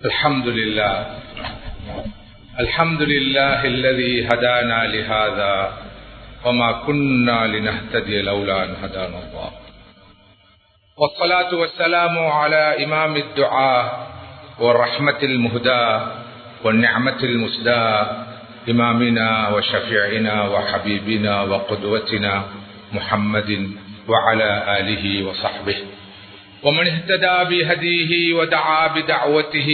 الحمد لله الحمد لله الذي هدانا لهذا وما كنا لنهتدي لولا أن هدانا الله والصلاة والسلام على إمام الدعاء والرحمة المهداة والنعمة المسداة إمامنا وشفيعنا وحبيبنا وقدوتنا محمد وعلى آله وصحبه ومن اهتدى بهديه ودعا بدعوته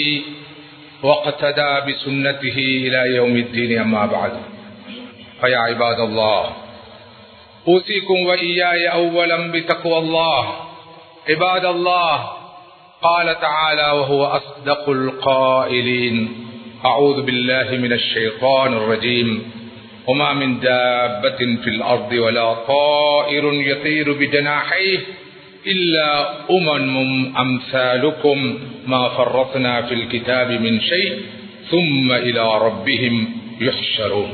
واقتدى بسنته إلى يوم الدين أما بعد فيا عباد الله أوصيكم وإياي أولا بتقوى الله عباد الله قال تعالى وهو أصدق القائلين أعوذ بالله من الشيطان الرجيم وما من دابة في الأرض ولا طائر يطير بجناحيه إلا أمم أمثالكم ما فرطنا في الكتاب من شيء ثم إلى ربهم يحشرون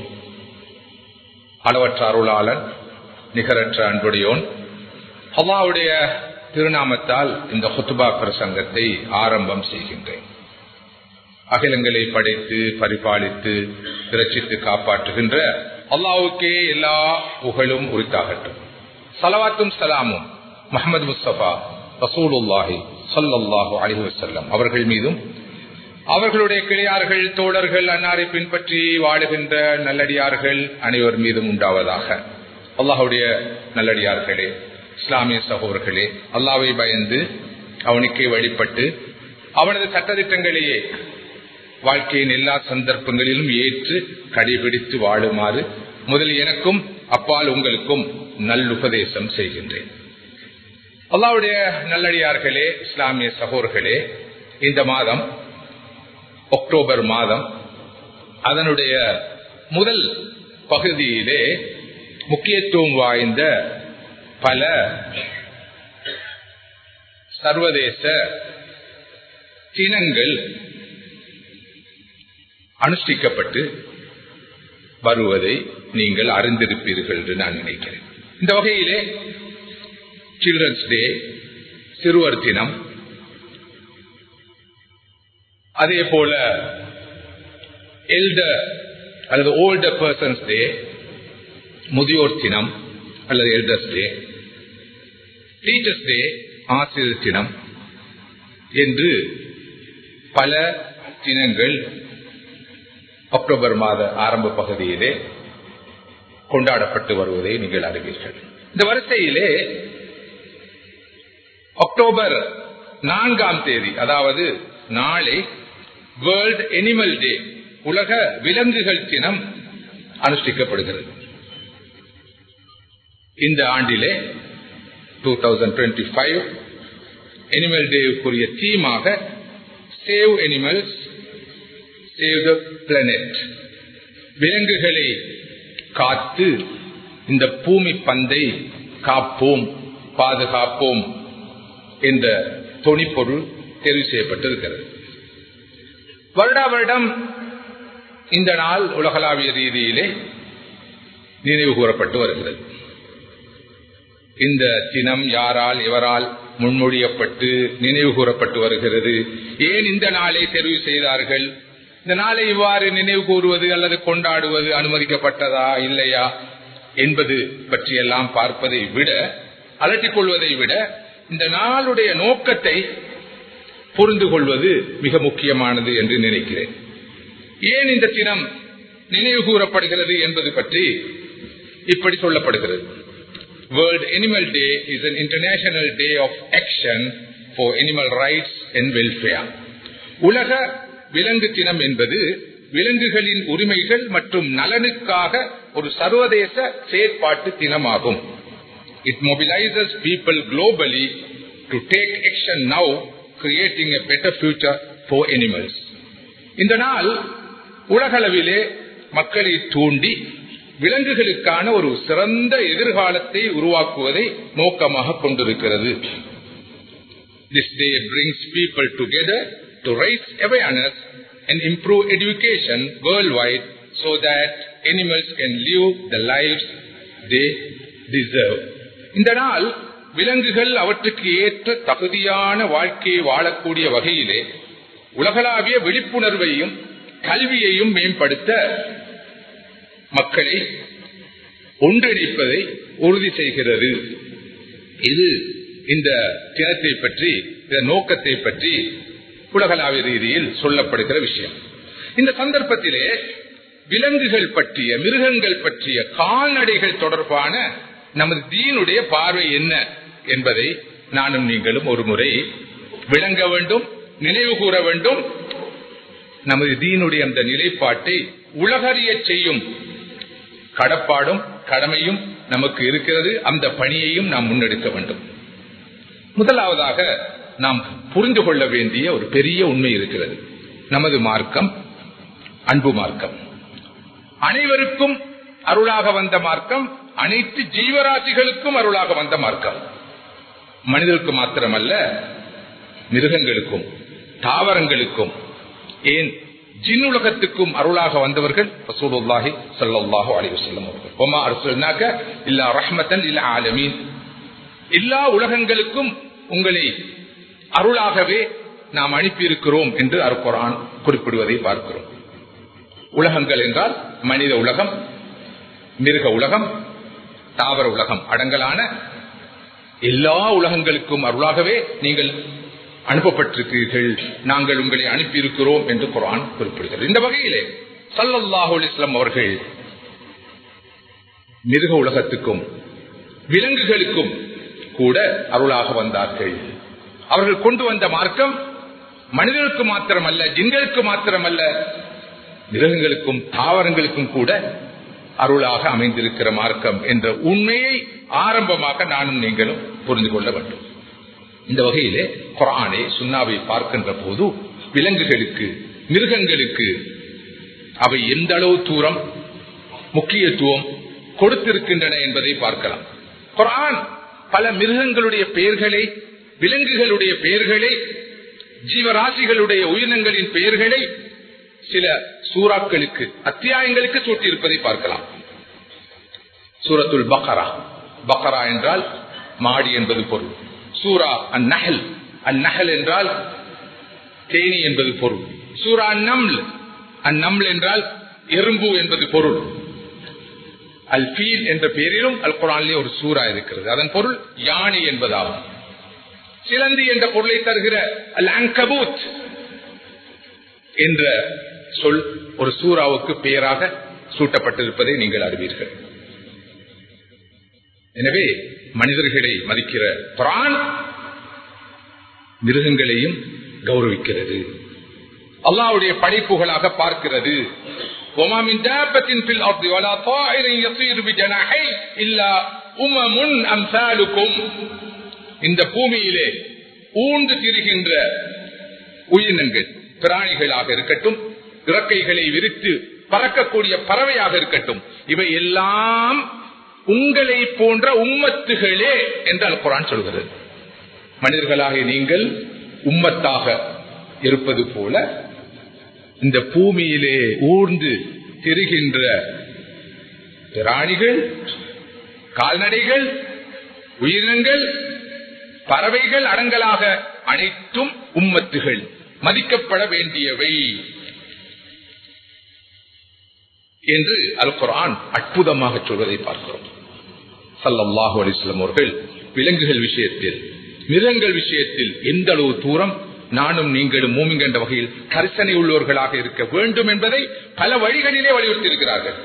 அளவற்ற அருளாளன் நிகரற்ற அன்புடையோன் அல்லாவுடைய திருநாமத்தால் இந்த ஹுத்துபா பிரசங்கத்தை ஆரம்பம் செய்கின்றேன் அகிலங்களை படைத்து பரிபாலித்து பிரச்சித்து காப்பாற்றுகின்ற அல்லாவுக்கே எல்லா புகழும் உரித்தாகட்டும் சலவாத்தும் சலாமும் முகமது முஸ்தபா ரசூலுல்லாஹி சொல்லல்லாஹு அலி வசல்லம் அவர்கள் மீதும் அவர்களுடைய கிளையார்கள் தோழர்கள் அன்னாரை பின்பற்றி வாழுகின்ற நல்லடியார்கள் அனைவர் மீதும் உண்டாவதாக அல்லாஹுடைய நல்லடியார்களே இஸ்லாமிய சகோதரர்களே அல்லாவை பயந்து அவனுக்கே வழிபட்டு அவனது சட்டத்திட்டங்களையே வாழ்க்கையின் எல்லா சந்தர்ப்பங்களிலும் ஏற்று கடைபிடித்து வாழுமாறு முதல் எனக்கும் அப்பால் உங்களுக்கும் நல்லுபதேசம் செய்கின்றேன் அல்லாவுடைய நல்லடியார்களே இஸ்லாமிய சகோதர்களே இந்த மாதம் அக்டோபர் மாதம் அதனுடைய முதல் பகுதியிலே முக்கியத்துவம் வாய்ந்த பல சர்வதேச தினங்கள் அனுஷ்டிக்கப்பட்டு வருவதை நீங்கள் அறிந்திருப்பீர்கள் என்று நான் நினைக்கிறேன் இந்த வகையிலே சில்ட்ரன்ஸ் டே சிறுவர் தினம் அதே போல எல்டர் அல்லது ஓல்டர் பர்சன்ஸ் டே முதியோர் தினம் அல்லது எல்டர்ஸ் டே டீச்சர்ஸ் டே ஆசிரியர் தினம் என்று பல தினங்கள் அக்டோபர் மாத ஆரம்ப பகுதியிலே கொண்டாடப்பட்டு வருவதை நீங்கள் அறிவீர்கள் இந்த வரிசையிலே அக்டோபர் நான்காம் தேதி அதாவது நாளை வேர்ல்ட் எனிமல் டே உலக விலங்குகள் தினம் அனுஷ்டிக்கப்படுகிறது இந்த ஆண்டிலே two thousand twenty five animal டேவுக்குரிய தீமாக save animals save the planet விலங்குகளை காத்து இந்த பூமி பந்தை காப்போம் பாதுகாப்போம் என்ற தொனிப்பொருள் தெரிவு செய்யப்பட்டிருக்கிறது வருடா வருடம் இந்த நாள் உலகளாவிய ரீதியிலே நினைவு கூறப்பட்டு வருகிறது இந்த தினம் யாரால் எவரால் முன்மொழியப்பட்டு நினைவு கூறப்பட்டு வருகிறது ஏன் இந்த நாளை தெரிவு செய்தார்கள் இந்த நாளை இவ்வாறு நினைவு கூறுவது அல்லது கொண்டாடுவது அனுமதிக்கப்பட்டதா இல்லையா என்பது பற்றியெல்லாம் பார்ப்பதை விட அலட்டிக் கொள்வதை விட இந்த நாளுடைய நோக்கத்தை புரிந்து கொள்வது மிக முக்கியமானது என்று நினைக்கிறேன் ஏன் இந்த தினம் நினைவு கூறப்படுகிறது என்பது பற்றி இப்படி சொல்லப்படுகிறது world animal day is an international day of action for animal rights and welfare உலக விலங்கு தினம் என்பது விலங்குகளின் உரிமைகள் மற்றும் நலனுக்காக ஒரு சர்வதேச செயற்பாட்டு தினமாகும் It mobilizes people globally to take action now, creating a better future for animals. இந்த நாள் உலகளவிலே மக்களை தூண்டி விலங்குகளுக்கான ஒரு சிறந்த எதிர்காலத்தை உருவாக்குவதை நோக்கமாக கொண்டிருக்கிறது This day brings people together to raise awareness and improve education worldwide so that animals can live the lives they deserve. இந்த நாள் விலங்குகள் அவற்றுக்கு ஏற்ற தகுதியான வாழ்க்கையை வாழக்கூடிய வகையிலே உலகளாவிய விழிப்புணர்வையும் கல்வியையும் மேம்படுத்த மக்களை ஒன்றிணைப்பதை உறுதி செய்கிறது இது இந்த தினத்தை பற்றி இந்த நோக்கத்தை பற்றி உலகளாவிய ரீதியில் சொல்லப்படுகிற விஷயம் இந்த சந்தர்ப்பத்திலே விலங்குகள் பற்றிய மிருகங்கள் பற்றிய கால்நடைகள் தொடர்பான நமது தீனுடைய பார்வை என்ன என்பதை நானும் நீங்களும் ஒரு முறை விளங்க வேண்டும் நினைவு கூற வேண்டும் நமது தீனுடைய அந்த நிலைப்பாட்டை உலகறிய செய்யும் கடப்பாடும் கடமையும் நமக்கு இருக்கிறது அந்த பணியையும் நாம் முன்னெடுக்க வேண்டும் முதலாவதாக நாம் புரிந்து கொள்ள வேண்டிய ஒரு பெரிய உண்மை இருக்கிறது நமது மார்க்கம் அன்பு மார்க்கம் அனைவருக்கும் அருளாக வந்த மார்க்கம் அனைத்து ஜீவராசிகளுக்கும் அருளாக வந்த மார்க்கம் மனிதருக்கு மாத்திரமல்ல மிருகங்களுக்கும் தாவரங்களுக்கும் ஏன் ஜின் உலகத்துக்கும் அருளாக வந்தவர்கள் ரசூலுல்லாஹி ஸல்லல்லாஹு அலைஹி வஸல்லம் அவர்கள் வமா அர்சல்னாக இல்லா ரஹ்மத்தன் லில் ஆலமீன் எல்லா உலகங்களுக்கும் உங்களை அருளாகவே நாம் அனுப்பியிருக்கிறோம் என்று அருக்குரான் குறிப்பிடுவதை பார்க்கிறோம் உலகங்கள் என்றால் மனித உலகம் மிருக உலகம் தாவர உலகம் அடங்கலான எல்லா உலகங்களுக்கும் அருளாகவே நீங்கள் அனுப்பப்பட்டிருக்கிறீர்கள் நாங்கள் உங்களை அனுப்பியிருக்கிறோம் என்று குரான் குறிப்பிடுகிறது இந்த வகையிலே சல்லல்லாஹு இஸ்லாம் அவர்கள் மிருக உலகத்துக்கும் விலங்குகளுக்கும் கூட அருளாக வந்தார்கள் அவர்கள் கொண்டு வந்த மார்க்கம் மனிதனுக்கு மாத்திரமல்ல ஜின்களுக்கு மாத்திரமல்ல மிருகங்களுக்கும் தாவரங்களுக்கும் கூட அருளாக அமைந்திருக்கிற மார்க்கம் என்ற உண்மையை ஆரம்பமாக நானும் நீங்களும் புரிந்து கொள்ள வேண்டும் இந்த வகையிலே குரானை சுண்ணாவை பார்க்கின்ற போது விலங்குகளுக்கு மிருகங்களுக்கு அவை எந்த அளவு தூரம் முக்கியத்துவம் கொடுத்திருக்கின்றன என்பதை பார்க்கலாம் குரான் பல மிருகங்களுடைய பெயர்களை விலங்குகளுடைய பெயர்களை ஜீவராசிகளுடைய உயிரினங்களின் பெயர்களை சில சூறாக்களுக்கு அத்தியாயங்களுக்கு சூட்டியிருப்பதை பார்க்கலாம் சூரத்துல் பக்கரா பக்கரா என்றால் மாடி என்பது பொருள் சூரா அந்நகல் அந்நகல் என்றால் தேனி என்பது பொருள் சூரா அந்நம்ல் அந்நம்ல் என்றால் எறும்பு என்பது பொருள் அல் ஃபீல் என்ற பெயரிலும் அல் குரானிலே ஒரு சூறா இருக்கிறது அதன் பொருள் யானை என்பதாகும் சிலந்தி என்ற பொருளை தருகிற அல் அங்கபூத் என்ற சொல் ஒரு சூறாவுக்கு பெயராக சூட்டப்பட்டிருப்பதை நீங்கள் அறிவீர்கள் எனவே மனிதர்களை மதிக்கிற குரான் மிருகங்களையும் கௌரவிக்கிறது அல்லாவுடைய படைப்புகளாக பார்க்கிறது இந்த பூமியிலே ஊண்டு திரிகின்ற உயிரினங்கள் பிராணிகளாக இருக்கட்டும் இறக்கைகளை விரித்து பறக்கக்கூடிய பறவையாக இருக்கட்டும் இவை எல்லாம் உங்களை போன்ற உம்மத்துகளே என்றால் குரான் சொல்கிறது மனிதர்களாக நீங்கள் உம்மத்தாக இருப்பது போல இந்த பூமியிலே ஊர்ந்து திரிகின்ற பிராணிகள் கால்நடைகள் உயிரினங்கள் பறவைகள் அடங்கலாக அனைத்தும் உம்மத்துகள் மதிக்கப்பட வேண்டியவை என்று அல் குரான் அற்புதமாக சொல்வதை பார்க்கிறோம் சல்லல்லாஹு அலிஸ்லாம் அவர்கள் விலங்குகள் விஷயத்தில் மிருகங்கள் விஷயத்தில் எந்த அளவு தூரம் நானும் நீங்களும் மூமிங் என்ற வகையில் கரிசனை உள்ளவர்களாக இருக்க வேண்டும் என்பதை பல வழிகளிலே வலியுறுத்தியிருக்கிறார்கள்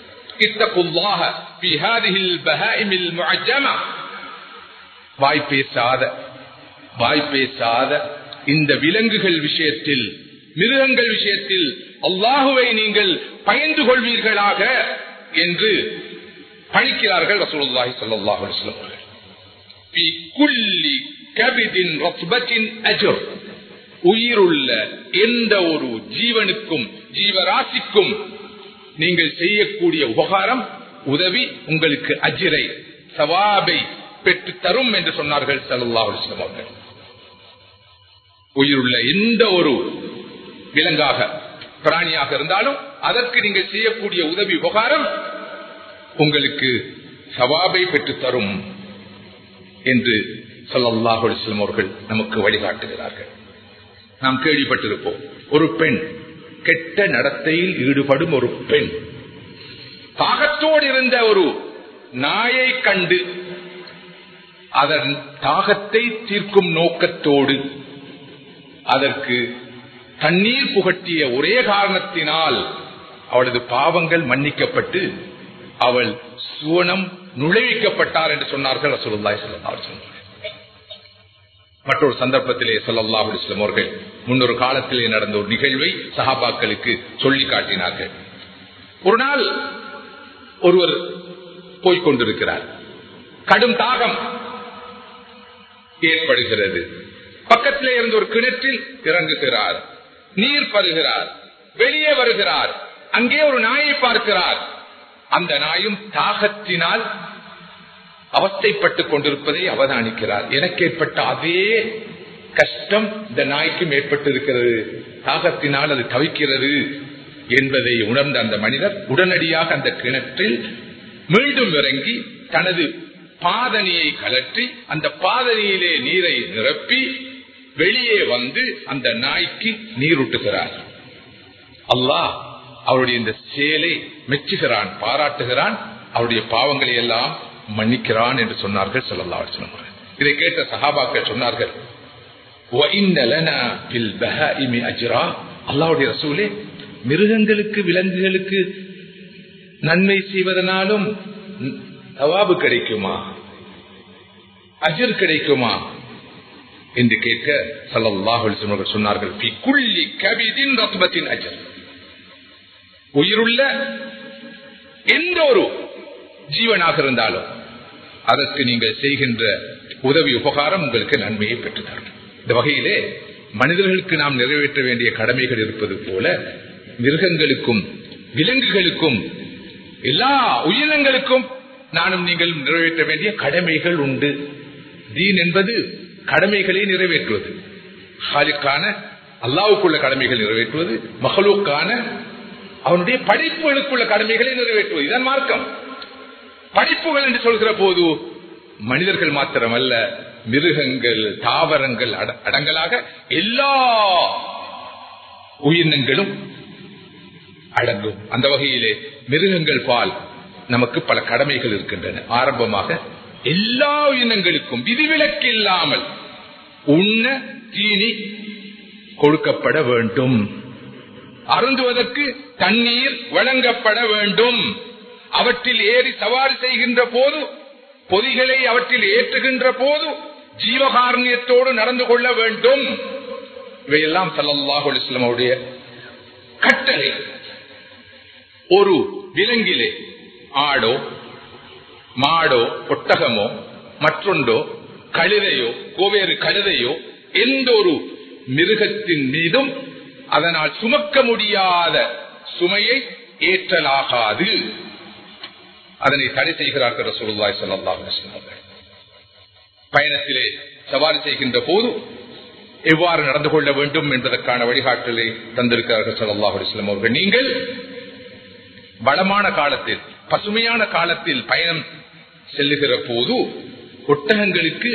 வாய் பேசாத வாய் பேசாத இந்த விலங்குகள் விஷயத்தில் மிருகங்கள் விஷயத்தில் அல்லாஹுவை நீங்கள் பயந்து கொள்வீர்களாக என்று பணிக்கிறார்கள் ரசூலுல்லாஹி ஸல்லல்லாஹு அலைஹி வஸல்லம் அவர்கள் في كل كبد رطبة أجر உயிருள்ள எந்த ஒரு ஜீவனுக்கும் ஜீவராசிக்கும் நீங்கள் செய்யக்கூடிய உபகாரம் உதவி உங்களுக்கு அஜிரை சவாபை பெற்று தரும் என்று சொன்னார்கள் சல்லா அலுவலம் அவர்கள் உயிருள்ள எந்த ஒரு விலங்காக பிராணியாக இருந்தாலும் அதற்கு நீங்கள் செய்யக்கூடிய உதவி உபகாரம் உங்களுக்கு சவாபை பெற்று தரும் என்று சல்லாஹ் அலுவலம் அவர்கள் நமக்கு வழிகாட்டுகிறார்கள் நாம் கேள்விப்பட்டிருப்போம் ஒரு பெண் கெட்ட நடத்தையில் ஈடுபடும் ஒரு பெண் தாகத்தோடு இருந்த ஒரு நாயை கண்டு அதன் தாகத்தை தீர்க்கும் நோக்கத்தோடு அதற்கு தண்ணீர் புகட்டிய ஒரே காரணத்தினால் அவளது பாவங்கள் மன்னிக்கப்பட்டு அவள் சுவனம் நுழைவிக்கப்பட்டார் என்று சொன்னார்கள் ரசூலுல்லாஹி ஸல்லல்லாஹு அலைஹி வஸல்லம் மற்றொரு சந்தர்ப்பத்திலே ஸல்லல்லாஹு அலைஹி வஸல்லம் அவர்கள் முன்னொரு காலத்திலே நடந்த ஒரு நிகழ்வை சஹாபாக்களுக்கு சொல்லி காட்டினார்கள் ஒரு நாள் ஒருவர் போய்கொண்டிருக்கிறார் கடும் தாகம் ஏற்படுகிறது பக்கத்திலே இருந்த ஒரு கிணற்றில் இறங்குகிறார் நீர் பருகிறார் வெளியே வருகிறார் அங்கே ஒரு நாயை பார்க்கிறார் அந்த நாயும் தாகத்தினால் அவஸ்தைப்பட்டுக் கொண்டிருப்பதை அவதானிக்கிறார் எனக்கு ஏற்பட்ட அதே கஷ்டம் இந்த நாய்க்கும் ஏற்பட்டிருக்கிறது தாகத்தினால் அது தவிக்கிறது என்பதை உணர்ந்த அந்த மனிதர் உடனடியாக அந்த கிணற்றில் மீண்டும் இறங்கி தனது பாதனியை கலற்றி அந்த பாதனியிலே நீரை நிரப்பி வெளியே வந்து அந்த நாய்க்கு நீரூட்டுகிறார் அல்லாஹ் அவருடைய இந்த செயலை மெச்சுகிறான் பாராட்டுகிறான் அவருடைய பாவங்களை எல்லாம் மன்னிக்கிறான் என்று சொன்னார்கள் சொல்லல்லா சொன்னார்கள் இதை கேட்ட சஹாபாக்கள் சொன்னார்கள் அல்லாவுடைய ரசூலே மிருகங்களுக்கு விலங்குகளுக்கு நன்மை செய்வதனாலும் தவாபு கிடைக்குமா அஜர் கிடைக்குமா என்று கேட்க சல்லாஹ் சொன்னார்கள் அஜர் உயிருள்ள எந்த ஒரு ஜீவனாக இருந்தாலும் அதற்கு நீங்கள் செய்கின்ற உதவி உபகாரம் உங்களுக்கு நன்மையை பெற்றுத்தரும் இந்த வகையிலே மனிதர்களுக்கு நாம் நிறைவேற்ற வேண்டிய கடமைகள் இருப்பது போல மிருகங்களுக்கும் விலங்குகளுக்கும் எல்லா உயிரினங்களுக்கும் நானும் நீங்கள் நிறைவேற்ற வேண்டிய கடமைகள் உண்டு தீன் என்பது கடமைகளை நிறைவேற்றுவது ஹாலிக்கான அல்லாவுக்குள்ள கடமைகள் நிறைவேற்றுவது மகளுக்கான அவனுடைய படைப்புகளுக்குள்ள கடமைகளை நிறைவேற்றுவது இதன் மார்க்கம் படைப்புகள் என்று சொல்கிற போது மனிதர்கள் மாத்திரமல்ல மிருகங்கள் தாவரங்கள் அடங்கலாக எல்லா உயிரினங்களும் அடங்கும் அந்த வகையிலே மிருகங்கள் பால் நமக்கு பல கடமைகள் இருக்கின்றன ஆரம்பமாக எல்லா இனங்களுக்கும் விதிவிலக்கு இல்லாமல் உண்ண தீனி கொடுக்கப்பட வேண்டும் அருந்துவதற்கு தண்ணீர் வழங்கப்பட வேண்டும் அவற்றில் ஏறி சவாரி செய்கின்ற போது பொதிகளை அவற்றில் ஏற்றுகின்ற போது ஜீவகாரண்யத்தோடு நடந்து கொள்ள வேண்டும் இவையெல்லாம் சல்லாஹு இஸ்லாமுடைய கட்டளை ஒரு விலங்கிலே ஆடோ மாடோ ஒட்டகமோ மற்றொன்றோ கழுதையோ கோவேறு கழுதையோ எந்த ஒரு மிருகத்தின் மீதும் அதனால் சுமக்க முடியாத சுமையை ஏற்றலாகாது அதனை தடை செய்கிறார்கள் ரசூலுல்லாஹி ஸல்லல்லாஹு அலைஹி வஸல்லம் பயணத்திலே சவாரி செய்கின்ற போது எவ்வாறு நடந்து கொள்ள வேண்டும் என்பதற்கான வழிகாட்டலை தந்திருக்கிறார்கள் ஸல்லல்லாஹு அலைஹி வஸல்லம் அவர்கள் நீங்கள் வளமான காலத்தில் பசுமையான காலத்தில் பயணம் செல்லுகிற போது ஒட்டகங்களுக்கு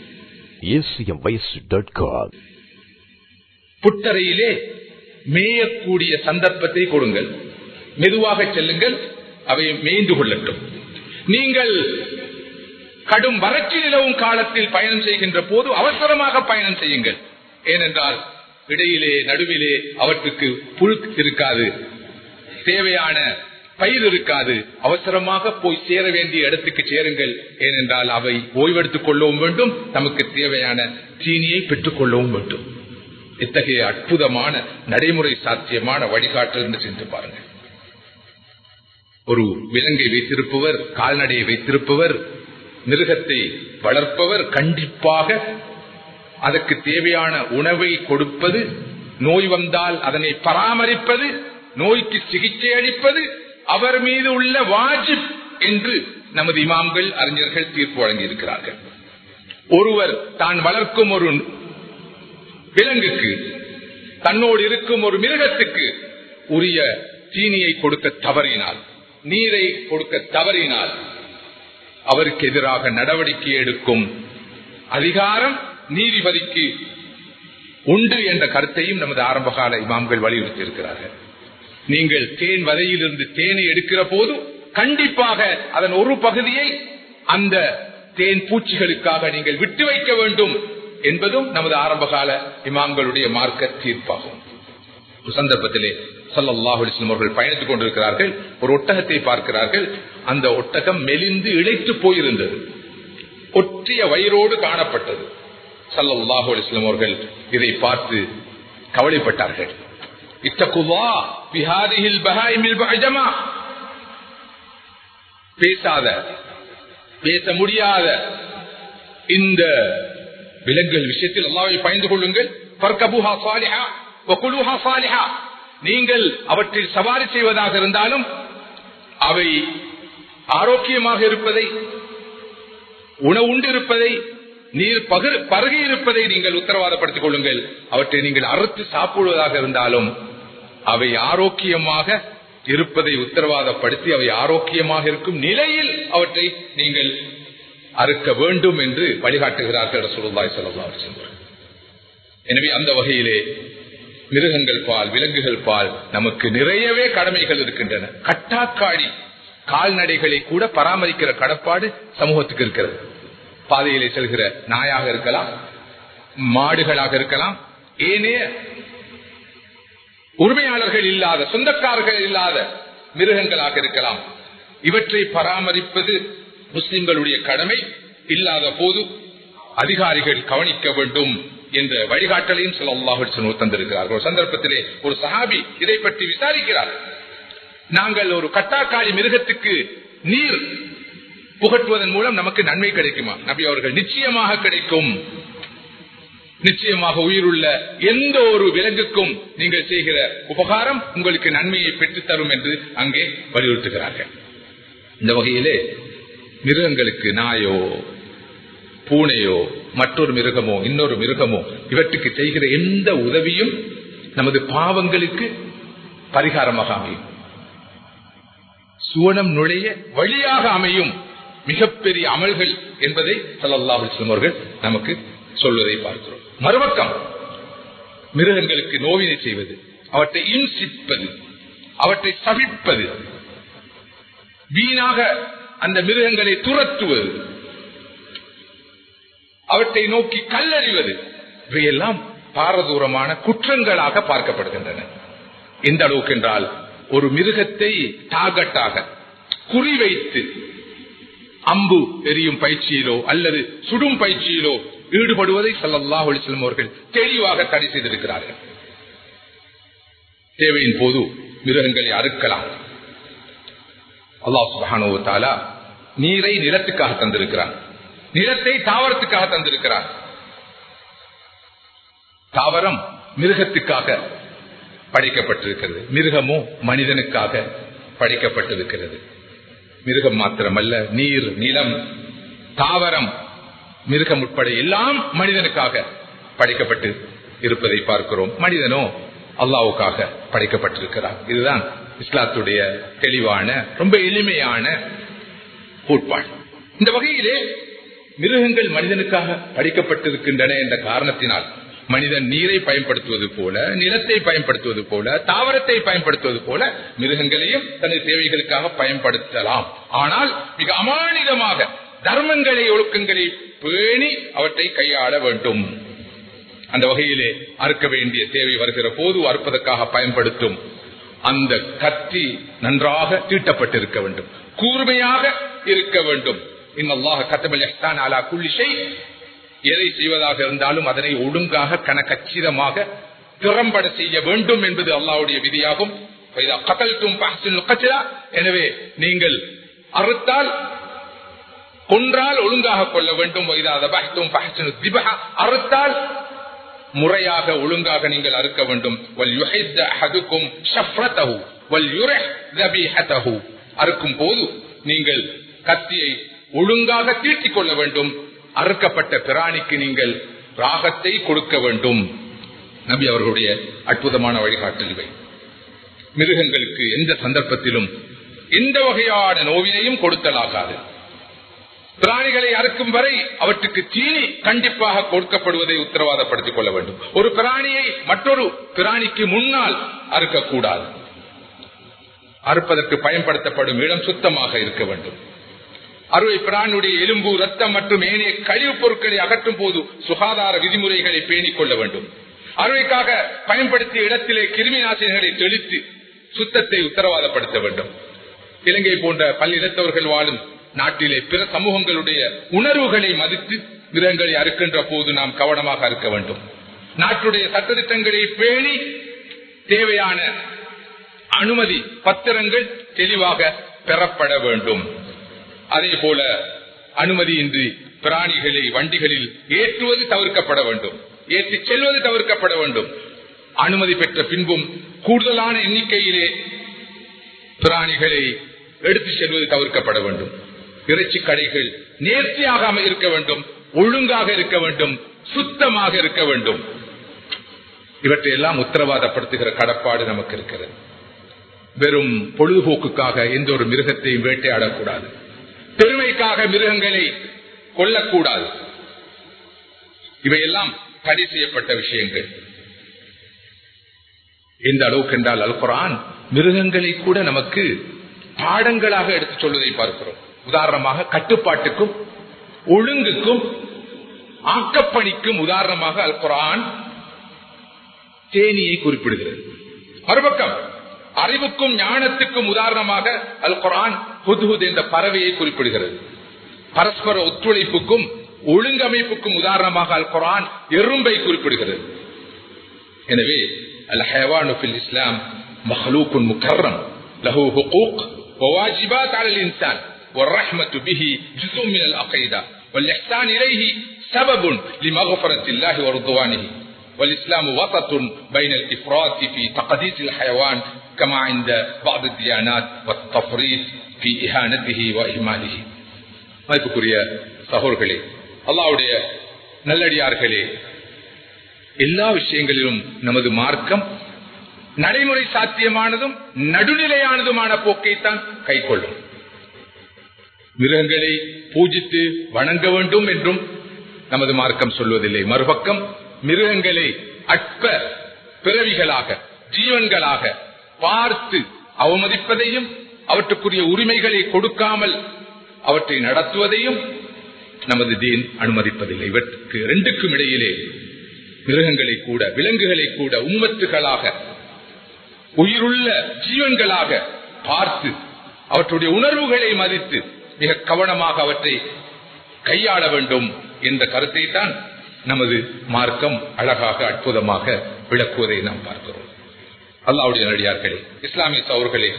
புத்தரையிலே மேயக்கூடிய சந்தர்ப்பத்தை கொடுங்கள் மெதுவாக செல்லுங்கள் அவை மேய்ந்து கொள்ளட்டும் நீங்கள் கடும் வறட்சி நிலவும் காலத்தில் பயணம் செய்கின்ற போது அவசரமாக பயணம் செய்யுங்கள் ஏனென்றால் இடையிலே நடுவிலே அவற்றுக்கு புழு இருக்காது தேவையான பயிர் இருக்காது அவசரமாக போய் சேர வேண்டிய இடத்துக்கு சேருங்கள் ஏனென்றால் அவை ஓய்வெடுத்துக் கொள்ளவும் வேண்டும் நமக்கு தேவையான தீனியை பெற்றுக் கொள்ளவும் வேண்டும் இத்தகைய அற்புதமான நடைமுறை சாத்தியமான வழிகாட்டல் என்று சென்று பாருங்கள் ஒரு விலங்கை வைத்திருப்பவர் கால்நடையை வைத்திருப்பவர் மிருகத்தை வளர்ப்பவர் கண்டிப்பாக அதற்கு தேவையான உணவை கொடுப்பது நோய் வந்தால் அதனை பராமரிப்பது நோய்க்கு சிகிச்சை அளிப்பது அவர் மீது உள்ள வாஜிப் என்று நமது இமாம்கள் அறிஞர்கள் தீர்ப்பு வழங்கியிருக்கிறார்கள் ஒருவர் தான் வளர்க்கும் ஒரு விலங்குக்கு தன்னோடு இருக்கும் ஒரு மிருகத்துக்கு உரிய தீனியை கொடுக்க தவறினால் நீரை கொடுக்க தவறினால் அவருக்கு எதிராக நடவடிக்கை எடுக்கும் அதிகாரம் நீதிபதிக்கு உண்டு என்ற கருத்தையும் நமது ஆரம்பகால இமாம்கள் வலியுறுத்தி இருக்கிறார்கள் நீங்கள் தேன் வதையிலிருந்து தேனை எடுக்கிற போது கண்டிப்பாக அதன் ஒரு பகுதியை அந்த தேன் பூச்சிகளுக்காக நீங்கள் விட்டு வைக்க வேண்டும் என்பதும் நமது ஆரம்பகால இமாம்களுடைய மார்க்க தீர்ப்பாகும் ஒரு சந்தர்ப்பத்திலே சல்லாஹு அலிஸ்லம் அவர்கள் பயணித்துக் கொண்டிருக்கிறார்கள் ஒரு ஒட்டகத்தை பார்க்கிறார்கள் அந்த ஒட்டகம் மெலிந்து இழைத்து போயிருந்தது ஒற்றிய வயிறோடு காணப்பட்டது சல்லாஹு அலிஸ்லம் அவர்கள் இதை பார்த்து கவலைப்பட்டார்கள் இத்தகுவா பிஹாரிஹில் பஹாயிமில் பஹஜமா பேசாத பேச முடியாத இந்த விலங்குகள் விஷயத்தில் அல்லாவை பயந்து கொள்ளுங்கள் பர்கபுஹா சாலிஹா வகுலுஹா சாலிஹா நீங்கள் அவற்றில் சவாரி செய்வதாக இருந்தாலும் அவை ஆரோக்கியமாக இருப்பதை உணவுண்டு இருப்பதை நீர் பகிர் பருகி இருப்பதை நீங்கள் உத்தரவாதப்படுத்திக் கொள்ளுங்கள் அவற்றை நீங்கள் அறுத்து சாப்பிடுவதாக இருந்தாலும் அவை ஆரோக்கியமாக இருப்பதை உத்தரவாதப்படுத்தி அவை ஆரோக்கியமாக இருக்கும் நிலையில் அவற்றை நீங்கள் அறுக்க வேண்டும் என்று வழிகாட்டுகிறார்கள் ரசூலுல்லாஹி ஸல்லல்லாஹு அலைஹி வஸல்லம் எனவே அந்த வகையிலே மிருகங்கள் பால் விலங்குகள் பால் நமக்கு நிறையவே கடமைகள் இருக்கின்றன கட்டாக்காடி கால்நடைகளை கூட பராமரிக்கிற கடப்பாடு சமூகத்துக்கு இருக்கிறது பாதையிலே செல்கிற நாயாக இருக்கலாம் மாடுகளாக இருக்கலாம் ஏனே உரிமையாளர்கள் இல்லாத சொந்தக்காரர்கள் இல்லாத மிருகங்களாக இருக்கலாம் இவற்றை பராமரிப்பது முஸ்லிம்களுடைய கடமை இல்லாத போது அதிகாரிகள் கவனிக்க வேண்டும் என்ற வழிகாட்டலையும் சில அல்லாஹு தந்திருக்கிறார்கள் ஒரு சந்தர்ப்பத்திலே ஒரு சஹாபி இதை பற்றி விசாரிக்கிறார் நாங்கள் ஒரு கட்டாக்காளி மிருகத்துக்கு நீர் புகட்டுவதன் மூலம் நமக்கு நன்மை கிடைக்குமா நபி அவர்கள் நிச்சயமாக கிடைக்கும் நிச்சயமாக உயிருள்ள எந்த ஒரு விலங்குக்கும் நீங்கள் செய்கிற உபகாரம் உங்களுக்கு நன்மையை பெற்றுத் தரும் என்று அங்கே வலியுறுத்துகிறார்கள் இந்த வகையிலே மிருகங்களுக்கு நாயோ பூனையோ மற்றொரு மிருகமோ இன்னொரு மிருகமோ இவற்றுக்கு செய்கிற எந்த உதவியும் நமது பாவங்களுக்கு பரிகாரமாக அமையும் சுவனம் நுழைய வழியாக அமையும் மிகப்பெரிய அமல்கள் என்பதை சல்லாஹ் அவர்கள் நமக்கு சொல்வதை பார்க்கிறோம் மறுபக்கம் மிருகங்களுக்கு நோவினை செய்வது அவற்றை இன்சிப்பது அவற்றை சவிப்பது வீணாக அந்த மிருகங்களை துரத்துவது அவற்றை நோக்கி கல்லறிவது இவையெல்லாம் பாரதூரமான குற்றங்களாக பார்க்கப்படுகின்றன எந்த அளவுக்கு என்றால் ஒரு மிருகத்தை டாகட்டாக குறிவைத்து அம்பு எரியும் பயிற்சியிலோ அல்லது சுடும் பயிற்சியிலோ ஈடுபடுவதை சல்லல்லாஹ் அலிஸ்லம் அவர்கள் தெளிவாக தடை செய்திருக்கிறார்கள் தேவையின் போது மிருகங்களை அறுக்கலாம் அல்லாஹ் சுபானுவத்தாலா நீரை நிலத்துக்காக தந்திருக்கிறான் நிலத்தை தாவரத்துக்காக தந்திருக்கிறான் தாவரம் மிருகத்துக்காக படைக்கப்பட்டிருக்கிறது மிருகமோ மனிதனுக்காக படைக்கப்பட்டிருக்கிறது மிருகம் மாத்திரமல்ல நீர் நிலம் தாவரம் மிருகம் உட்பட எல்லாம் மனிதனுக்காக படைக்கப்பட்டு இருப்பதை பார்க்கிறோம் மனிதனோ அல்லாவுக்காக படைக்கப்பட்டிருக்கிறார் இதுதான் இஸ்லாத்துடைய தெளிவான ரொம்ப எளிமையான கோட்பாடு இந்த வகையிலே மிருகங்கள் மனிதனுக்காக படைக்கப்பட்டிருக்கின்றன என்ற காரணத்தினால் மனிதன் நீரை பயன்படுத்துவது போல நிலத்தை பயன்படுத்துவது போல தாவரத்தை பயன்படுத்துவது போல மிருகங்களையும் தனது தேவைகளுக்காக பயன்படுத்தலாம் ஆனால் மிக அமானிதமாக தர்மங்களை ஒழுக்கங்களை பேணி அவற்றை கையாள வேண்டும் அந்த வகையிலே அறுக்க வேண்டிய தேவை வருகிற போது அறுப்பதற்காக பயன்படுத்தும் அந்த கத்தி நன்றாக தீட்டப்பட்டிருக்க வேண்டும் கூர்மையாக இருக்க வேண்டும் இன்னல்லாக கத்தமல் அலா குள்ளிசை எதை செய்வதாக இருந்தாலும் அதனை ஒழுங்காக கணக்கச்சிதமாக திறம்பட செய்ய வேண்டும் என்பது அல்லாவுடைய விதியாகும் எனவே நீங்கள் அறுத்தால் கொன்றால் ஒழுங்காக கொள்ள வேண்டும் அறுத்தால் முறையாக ஒழுங்காக நீங்கள் அறுக்க வேண்டும் அறுக்கும் போது நீங்கள் கத்தியை ஒழுங்காக தீட்டிக் கொள்ள வேண்டும் அறுக்கப்பட்ட பிராணிக்கு நீங்கள் ராகத்தை கொடுக்க வேண்டும் நபி அவர்களுடைய அற்புதமான வழிகாட்டல் இவை மிருகங்களுக்கு எந்த சந்தர்ப்பத்திலும் எந்த வகையான நோவினையும் கொடுத்தலாகாது பிராணிகளை அறுக்கும் வரை அவற்றுக்கு தீனி கண்டிப்பாக கொடுக்கப்படுவதை உத்தரவாதப்படுத்திக் கொள்ள வேண்டும் ஒரு பிராணியை மற்றொரு பிராணிக்கு முன்னால் அறுக்கக்கூடாது அறுப்பதற்கு பயன்படுத்தப்படும் இடம் சுத்தமாக இருக்க வேண்டும் அறுவை பிராணியுடைய எலும்பு ரத்தம் மற்றும் ஏனைய கழிவுப் பொருட்களை அகற்றும் போது சுகாதார விதிமுறைகளை பேணிக் கொள்ள வேண்டும் அறுவைக்காக பயன்படுத்திய இடத்திலே கிருமி நாசினிகளை தெளித்து சுத்தத்தை உத்தரவாதப்படுத்த வேண்டும் இலங்கை போன்ற பல்லினத்தவர்கள் வாழும் நாட்டிலே பிற சமூகங்களுடைய உணர்வுகளை மதித்து மிருகங்களை அறுக்கின்ற போது நாம் கவனமாக இருக்க வேண்டும் நாட்டுடைய சட்டத்திட்டங்களை பேணி தேவையான அனுமதி பத்திரங்கள் தெளிவாக பெறப்பட வேண்டும் அதே போல அனுமதியின்றி பிராணிகளை வண்டிகளில் ஏற்றுவது தவிர்க்கப்பட வேண்டும் ஏற்றி செல்வது தவிர்க்கப்பட வேண்டும் அனுமதி பெற்ற பின்பும் கூடுதலான எண்ணிக்கையிலே பிராணிகளை எடுத்து செல்வது தவிர்க்கப்பட வேண்டும் இறைச்சி கடைகள் நேர்த்தியாக இருக்க வேண்டும் ஒழுங்காக இருக்க வேண்டும் சுத்தமாக இருக்க வேண்டும் இவற்றை எல்லாம் உத்தரவாதப்படுத்துகிற கடப்பாடு நமக்கு இருக்கிறது வெறும் பொழுதுபோக்குக்காக எந்த ஒரு மிருகத்தையும் வேட்டையாடக்கூடாது பெருமைக்காக மிருகங்களை கொல்லக்கூடாது இவையெல்லாம் தடை செய்யப்பட்ட விஷயங்கள் எந்த அளவுக்கு என்றால் அல் குரான் மிருகங்களை கூட நமக்கு பாடங்களாக எடுத்துச் சொல்வதை பார்க்கிறோம் உதாரணமாக கட்டுப்பாட்டுக்கும் ஒழுங்குக்கும் ஆக்கப்பணிக்கும் உதாரணமாக அல் குரான் தேனியை குறிப்பிடுகிறது மறுபக்கம் அறிவுக்கும் ஞானத்துக்கும் உதாரணமாக அல் குரான் புதுகுத் என்ற பறவையை குறிப்பிடுகிறது பரஸ்பர ஒத்துழைப்புக்கும் ஒழுங்கமைப்புக்கும் உதாரணமாக அல் குரான் எறும்பை குறிப்பிடுகிறது எனவே அல் ஹேவானு ஃபில் இஸ்லாம் மஹலூக்குன் முக்கர்ரம் லஹு ஹுகூக் وواجبات على الإنسان والرحمة به جزء من العقيدة والإحسان إليه سبب لمغفرة الله ورضوانه والإسلام وسط بين الإفراط في تقديس الحيوان كما عند بعض الديانات والتفريط في إهانته وإهماله மதிப்புக்குரிய சகோர்களே அல்லாவுடைய நல்லடியார்களே எல்லா விஷயங்களிலும் நமது மார்க்கம் நடைமுறை சாத்தியமானதும் நடுநிலையானதுமான போக்கைத்தான் கைக்கொள்ளும் மிருகங்களை பூஜித்து வணங்க வேண்டும் என்றும் நமது மார்க்கம் சொல்வதில்லை மறுபக்கம் மிருகங்களை அற்ப பிறவிகளாக ஜீவன்களாக பார்த்து அவமதிப்பதையும் அவற்றுக்குரிய உரிமைகளை கொடுக்காமல் அவற்றை நடத்துவதையும் நமது தீன் அனுமதிப்பதில்லை இவற்றுக்கு இரண்டுக்கும் இடையிலே மிருகங்களை கூட விலங்குகளை கூட உம்மத்துகளாக உயிருள்ள ஜீவன்களாக பார்த்து அவற்றுடைய உணர்வுகளை மதித்து மிக கவனமாக அவற்றை கையாள வேண்டும் என்ற கருத்தை தான் நமது மார்க்கம் அழகாக அற்புதமாக விளக்குவதை நாம் பார்க்கிறோம் அல்லாவுடைய நடிகார்களே இஸ்லாமிய சவர்களே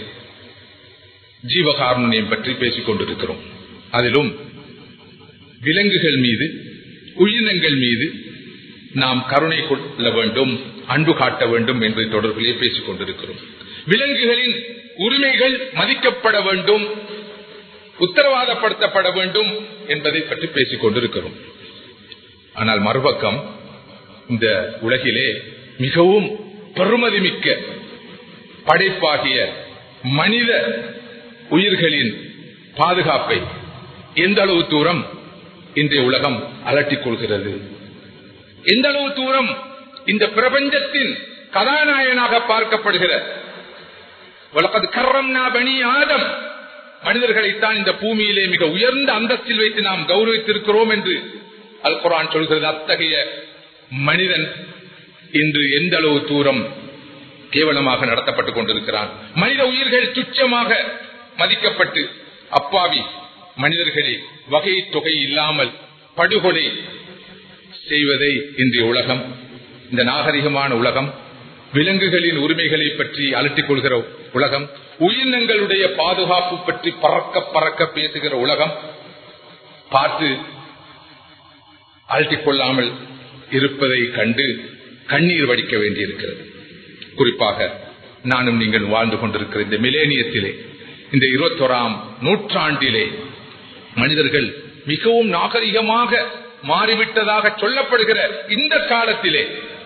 ஜீவகாருண்யம் பற்றி பேசிக் கொண்டிருக்கிறோம் அதிலும் விலங்குகள் மீது உயிரினங்கள் மீது நாம் கருணை கொள்ள வேண்டும் அன்பு காட்ட வேண்டும் என்பது தொடர்பிலே பேசிக் கொண்டிருக்கிறோம் விலங்குகளின் உரிமைகள் மதிக்கப்பட வேண்டும் உத்தரவாதப்படுத்தப்பட வேண்டும் என்பதை பற்றி பேசிக் கொண்டிருக்கிறோம் ஆனால் மறுபக்கம் இந்த உலகிலே மிகவும் பெருமதிமிக்க படைப்பாகிய மனித உயிர்களின் பாதுகாப்பை எந்த அளவு தூரம் இன்றைய உலகம் அலட்டிக் கொள்கிறது எந்த அளவு தூரம் இந்த பிரபஞ்சத்தின் கதாநாயகனாக பார்க்கப்படுகிற வழக்கது கர்ரம் பணி ஆதம் மனிதர்களைத்தான் இந்த பூமியிலே மிக உயர்ந்த அந்தஸ்தில் வைத்து நாம் கௌரவித்திருக்கிறோம் என்று அல் குரான் சொல்கிறது அத்தகைய மனிதன் இன்று எந்த அளவு தூரம் கேவலமாக நடத்தப்பட்டுக் கொண்டிருக்கிறான் மனித உயிர்கள் துச்சமாக மதிக்கப்பட்டு அப்பாவி மனிதர்களை வகை தொகை இல்லாமல் படுகொலை செய்வதை இன்றைய உலகம் இந்த நாகரிகமான உலகம் விலங்குகளின் உரிமைகளை பற்றி அலட்டிக் கொள்கிற உலகம் உயிரினங்களுடைய பாதுகாப்பு பற்றி பறக்க பறக்க பேசுகிற உலகம் பார்த்து அலட்டிக் கொள்ளாமல் இருப்பதை கண்டு கண்ணீர் வடிக்க வேண்டியிருக்கிறது குறிப்பாக நானும் நீங்கள் வாழ்ந்து கொண்டிருக்கிற இந்த மிலேனியத்திலே இந்த இருபத்தோராம் நூற்றாண்டிலே மனிதர்கள் மிகவும் நாகரிகமாக மாறிவிட்டதாக சொல்லப்படுகிற இந்த காலத்திலே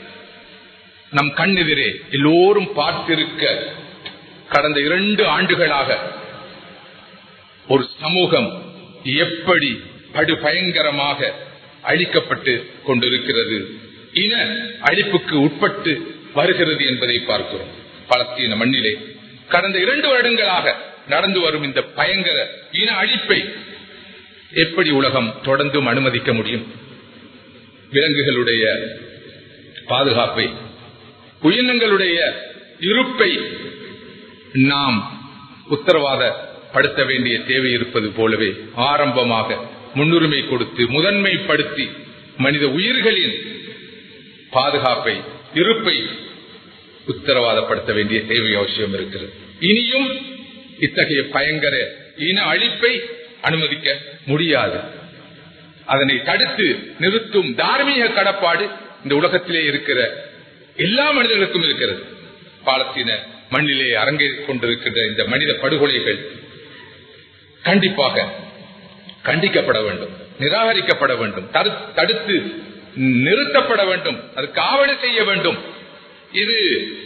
நம் கண்ணெதிரே எல்லோரும் பார்த்திருக்க கடந்த இரண்டு ஆண்டுகளாக ஒரு சமூகம் எப்படி படு பயங்கரமாக அழிக்கப்பட்டு கொண்டிருக்கிறது இன அழிப்புக்கு உட்பட்டு வருகிறது என்பதை பார்க்கிறோம் பலஸ்தீன மண்ணிலே கடந்த இரண்டு வருடங்களாக நடந்து வரும் இந்த பயங்கர இன அழிப்பை எப்படி உலகம் தொடர்ந்தும் அனுமதிக்க முடியும் விலங்குகளுடைய பாதுகாப்பை உயிரினங்களுடைய இருப்பை நாம் உத்தரவாதப்படுத்த வேண்டிய தேவை இருப்பது போலவே ஆரம்பமாக முன்னுரிமை கொடுத்து முதன்மைப்படுத்தி மனித உயிர்களின் பாதுகாப்பை இருப்பை உத்தரவாதப்படுத்த வேண்டிய தேவை அவசியம் இருக்கிறது இனியும் இத்தகைய பயங்கர இன அழிப்பை அனுமதிக்க முடியாது அதனை தடுத்து நிறுத்தும் தார்மீக கடப்பாடு இந்த உலகத்திலே இருக்கிற எல்லா மனிதர்களுக்கும் இருக்கிறது பாலஸ்தீன மண்ணிலே அரங்கேறிக் கொண்டிருக்கின்ற இந்த மனித படுகொலைகள் கண்டிப்பாக கண்டிக்கப்பட வேண்டும் நிராகரிக்கப்பட வேண்டும் தடுத்து நிறுத்தப்பட வேண்டும் அதுக்கு ஆவண செய்ய வேண்டும் இது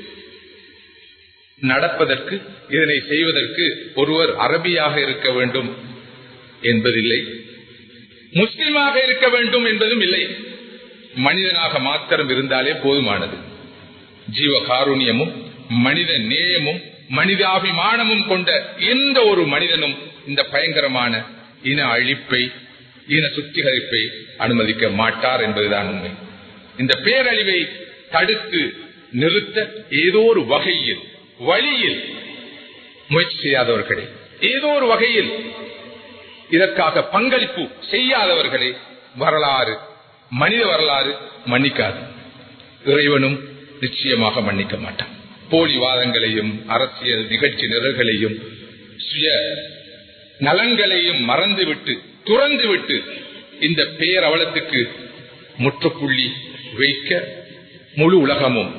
நடப்பதற்கு இதனை செய்வதற்கு ஒருவர் அரபியாக இருக்க வேண்டும் என்பதில்லை முஸ்லிமாக இருக்க வேண்டும் என்பதும் இல்லை மனிதனாக மாத்திரம் இருந்தாலே போதுமானது ஜீவ காருண்யமும் மனித நேயமும் மனிதாபிமானமும் கொண்ட எந்த ஒரு மனிதனும் இந்த பயங்கரமான இன அழிப்பை இன சுத்திகரிப்பை அனுமதிக்க மாட்டார் என்பதுதான் உண்மை இந்த பேரழிவை தடுத்து நிறுத்த ஏதோ ஒரு வகையில் வழியில் முயற்சி செய்யாதவர்களே ஏதோ ஒரு வகையில் இதற்காக பங்களிப்பு செய்யாதவர்களே வரலாறு மனித வரலாறு மன்னிக்காது இறைவனும் நிச்சயமாக மன்னிக்க மாட்டான் போலி வாதங்களையும் அரசியல் நிகழ்ச்சி நிரல்களையும் சுய நலன்களையும் மறந்துவிட்டு துறந்துவிட்டு இந்த பேரவலத்துக்கு முற்றுப்புள்ளி வைக்க முழு உலகமும்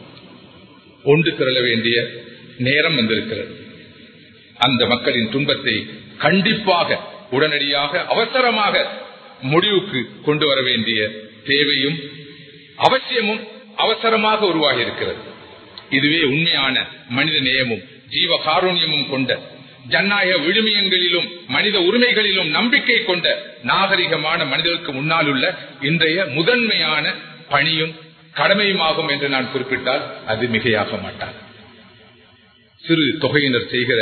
ஒன்று திரள வேண்டிய நேரம் வந்திருக்கிறது அந்த மக்களின் துன்பத்தை கண்டிப்பாக உடனடியாக அவசரமாக முடிவுக்கு கொண்டு வர வேண்டிய தேவையும் அவசியமும் அவசரமாக உருவாகி இருக்கிறது இதுவே உண்மையான மனித நேயமும் ஜீவ காரூண்யமும் கொண்ட ஜனநாயக விழுமியங்களிலும் மனித உரிமைகளிலும் நம்பிக்கை கொண்ட நாகரிகமான மனிதர்களுக்கு முன்னால் உள்ள இன்றைய முதன்மையான பணியும் கடமையுமாகும் என்று நான் குறிப்பிட்டால் அது மிகையாக மாட்டார் சிறு தொகையினர் செய்கிற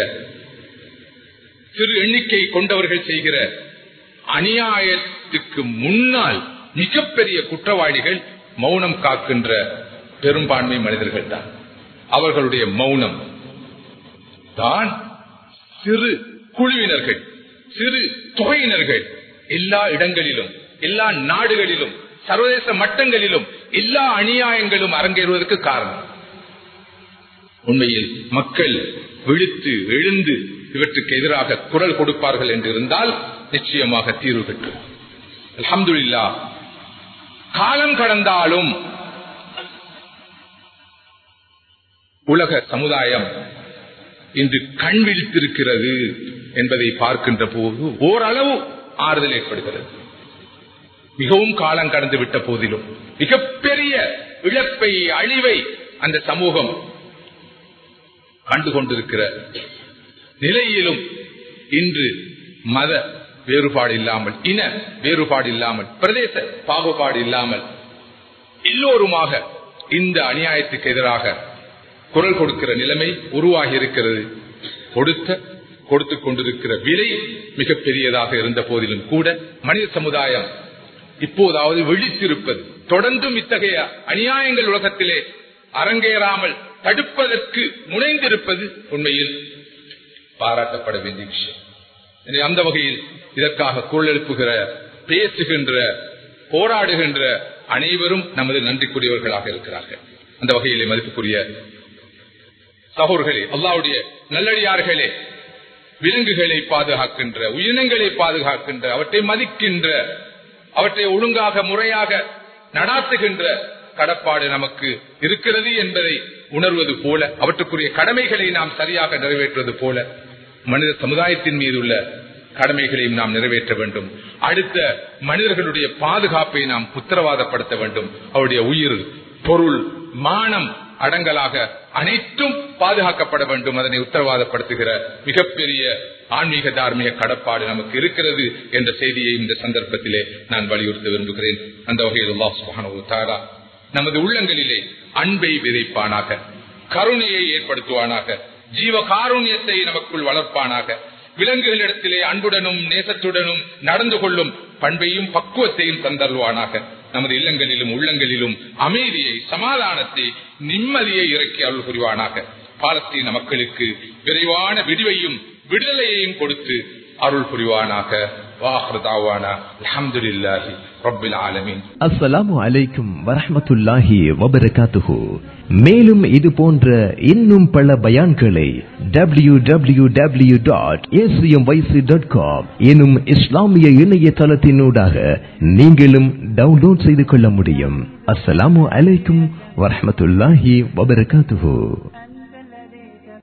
சிறு எண்ணிக்கை கொண்டவர்கள் செய்கிற அநியாயத்துக்கு முன்னால் மிகப்பெரிய குற்றவாளிகள் மௌனம் காக்கின்ற பெரும்பான்மை மனிதர்கள் தான் அவர்களுடைய மௌனம் தான் சிறு குழுவினர்கள் சிறு தொகையினர்கள் எல்லா இடங்களிலும் எல்லா நாடுகளிலும் சர்வதேச மட்டங்களிலும் எல்லா அநியாயங்களும் அரங்கேறுவதற்கு காரணம் உண்மையில் மக்கள் விழித்து எழுந்து இவற்றுக்கு எதிராக குரல் கொடுப்பார்கள் என்று இருந்தால் நிச்சயமாக தீர்வு பெற்று அலமதுல்லா காலம் கடந்தாலும் உலக சமுதாயம் இன்று கண் விழித்திருக்கிறது என்பதை பார்க்கின்ற போது ஓரளவு ஆறுதல் ஏற்படுகிறது மிகவும் காலம் கடந்து விட்ட போதிலும் மிகப்பெரிய இழப்பை அழிவை அந்த சமூகம் கண்டு கொண்டிருக்கிற நிலையிலும் இன்று மத வேறுபாடு இல்லாமல் இன வேறுபாடு இல்லாமல் பிரதேச பாகுபாடு இல்லாமல் எல்லோருமாக இந்த அநியாயத்துக்கு எதிராக குரல் கொடுக்கிற நிலைமை உருவாகி இருக்கிறது கொடுத்த கொடுத்துக் கொண்டிருக்கிற விலை மிக பெரியதாக இருந்த போதிலும் கூட மனித சமுதாயம் இப்போதாவது விழித்திருப்பது தொடர்ந்தும் இத்தகைய அநியாயங்கள் உலகத்திலே அரங்கேறாமல் தடுப்பதற்கு முனைந்திருப்பது உண்மையில் பாராட்டப்பட வேண்டிய விஷயம் எனவே அந்த வகையில் இதற்காக குரல் எழுப்புகிற பேசுகின்ற போராடுகின்ற அனைவரும் நமது நன்றிக்குரியவர்களாக இருக்கிறார்கள் அந்த வகையிலே மதிப்புக்குரிய சகோர்களே அல்லாவுடைய நல்லடியார்களே விலங்குகளை பாதுகாக்கின்ற உயிரினங்களை பாதுகாக்கின்ற அவற்றை மதிக்கின்ற அவற்றை ஒழுங்காக முறையாக நடாத்துகின்ற கடப்பாடு நமக்கு இருக்கிறது என்பதை உணர்வது போல அவற்றுக்குரிய கடமைகளை நாம் சரியாக நிறைவேற்றுவது போல மனித சமுதாயத்தின் மீது உள்ள கடமைகளையும் நாம் நிறைவேற்ற வேண்டும் அடுத்த மனிதர்களுடைய பாதுகாப்பை நாம் உத்தரவாதப்படுத்த வேண்டும் அவருடைய உயிர் பொருள் மானம் அடங்கலாக அனைத்தும் பாதுகாக்கப்பட வேண்டும் அதனை உத்தரவாதப்படுத்துகிற மிகப்பெரிய ஆன்மீக தார்மீக கடப்பாடு நமக்கு இருக்கிறது என்ற செய்தியை இந்த சந்தர்ப்பத்திலே நான் வலியுறுத்த விரும்புகிறேன் அந்த வகையில் அல்லாஹ் சுப்ஹானஹு வ தஆலா நமது உள்ளங்களிலே அன்பை விதைப்பானாக கருணையை ஏற்படுத்துவானாக ஜீவ காருண்யத்தை நமக்குள் வளர்ப்பானாக விலங்குகளிடத்திலே அன்புடனும் நேசத்துடனும் நடந்து கொள்ளும் பண்பையும் பக்குவத்தையும் தந்தருவானாக நமது இல்லங்களிலும் உள்ளங்களிலும் அமைதியை சமாதானத்தை நிம்மதியை இறக்கி அருள் புரிவானாக பாலஸ்தீன மக்களுக்கு விரைவான விடுவையும் விடுதலையையும் கொடுத்து அருள் புரிவானாக வாஹ்ரதாவானா அல்ஹம்துலில்லாஹி ரப்பில் ஆலமீன் அஸ்ஸலாமு அலைக்கும் வரஹ்மத்துல்லாஹி வபரகாத்துஹு மேலும் இது போன்ற இன்னும் பல பயான்களை W W W dot dot com எனும் இஸ்லாமிய இணையதளத்தினூடாக நீங்களும் டவுன்லோட் செய்து கொள்ள முடியும் அஸ்ஸலாமு அலைக்கும் வரஹ்மத்துல்லாஹி வபரகாத்துஹு